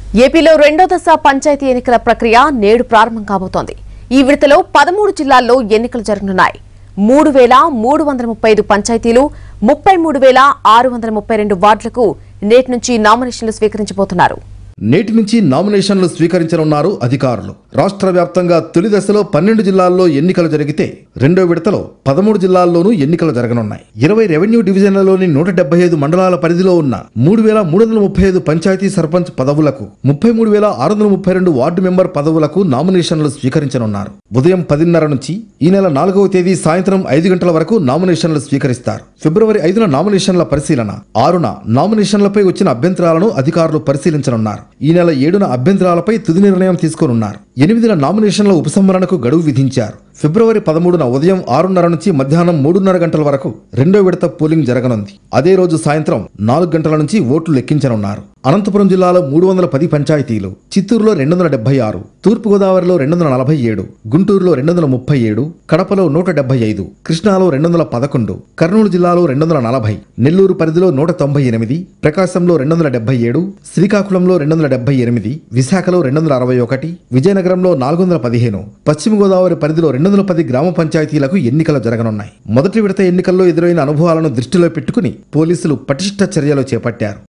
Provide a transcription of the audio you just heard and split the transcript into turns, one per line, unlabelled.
ఏపీలో రెండో దశ పంచాయతీ ఎన్నికల ప్రక్రియ నేడు ప్రారంభం కాబోతోంది ఈ విడతలో పదమూడు జిల్లాల్లో ఎన్నికలు జరగనున్నాయి మూడు వేల మూడు వందల ముప్పై ఐదు పంచాయతీలు ముప్పై మూడు వేల ఆరు వందల ముప్పై రెండు వార్డులకు నేటి నుంచి నామినేషన్లు స్వీకరించబోతున్నారు
నేటి నుంచి నామినేషన్లు స్వీకరించనున్నారు అధికారులు రాష్ట్ర వ్యాప్తంగా తొలి దశలో పన్నెండు జిల్లాల్లో ఎన్నికలు జరిగితే రెండో విడతలో పదమూడు జిల్లాల్లోనూ ఎన్నికలు జరగనున్నాయి ఇరవై రెవెన్యూ డివిజన్లలోని నూట డెబ్బై ఐదు మండలాల పరిధిలో ఉన్న మూడు వేల మూడు వందల ముప్పై ఐదు పంచాయతీ సర్పంచ్ పదవులకు ముప్పై మూడు వేల ఆరు వందల ముప్పై రెండు వార్డు మెంబర్ పదవులకు నామినేషన్లు స్వీకరించనున్నారు ఉదయం పదిన్నర నుంచి ఈ నెల నాలుగవ తేదీ సాయంత్రం ఐదు గంటల వరకు నామినేషన్లు స్వీకరిస్తారు ఫిబ్రవరి ఐదున నామినేషన్ల పరిశీలన ఆరున నామినేషన్లపై వచ్చిన అభ్యంతరాలను అధికారులు పరిశీలించనున్నారు ఈ నెల ఏడున అభ్యంతరాలపై తుది నిర్ణయం తీసుకోనున్నారు ఎనిమిదిన నామినేషన్ల ఉపసంహరణకు గడువు విధించారు ఫిబ్రవరి పదమూడున ఉదయం ఆరున్నర నుంచి మధ్యాహ్నం మూడున్నర గంటల వరకు రెండో విడత పోలింగ్ జరగనుంది అదే రోజు సాయంత్రం నాలుగు గంటల నుంచి ఓట్లు లెక్కించనున్నారు అనంతపురం జిల్లాలో మూడు వందల పది పంచాయతీలు చిత్తూరులో రెండు వందల డెబ్బై ఆరు తూర్పుగోదావరిలో రెండు వందల నలభై ఏడు గుంటూరులో రెండు వందల ముప్పై ఏడు కడపలో నూట డెబ్బై ఐదు కృష్ణాలో రెండు వందల పదకొండు కర్నూలు జిల్లాలో రెండు వందల నలభై నెల్లూరు పరిధిలో నూట తొంభై ఎనిమిది ప్రకాశంలో రెండు వందల డెబ్బై ఏడు శ్రీకాకుళంలో రెండు వందల డెబ్బై ఎనిమిది విశాఖలో రెండు వందల అరవై ఒకటి విజయనగరంలో నాలుగు వందల పదిహేను పశ్చిమ గోదావరి పరిధిలో రెండు వందల పది గ్రామ పంచాయతీలకు ఎన్నికలు జరగనున్నాయి మొదటి విడత ఎన్నికల్లో ఎదురైన అనుభవాలను దృష్టిలో పెట్టుకుని పోలీసులు పటిష్ట చర్యలు చేపట్టారు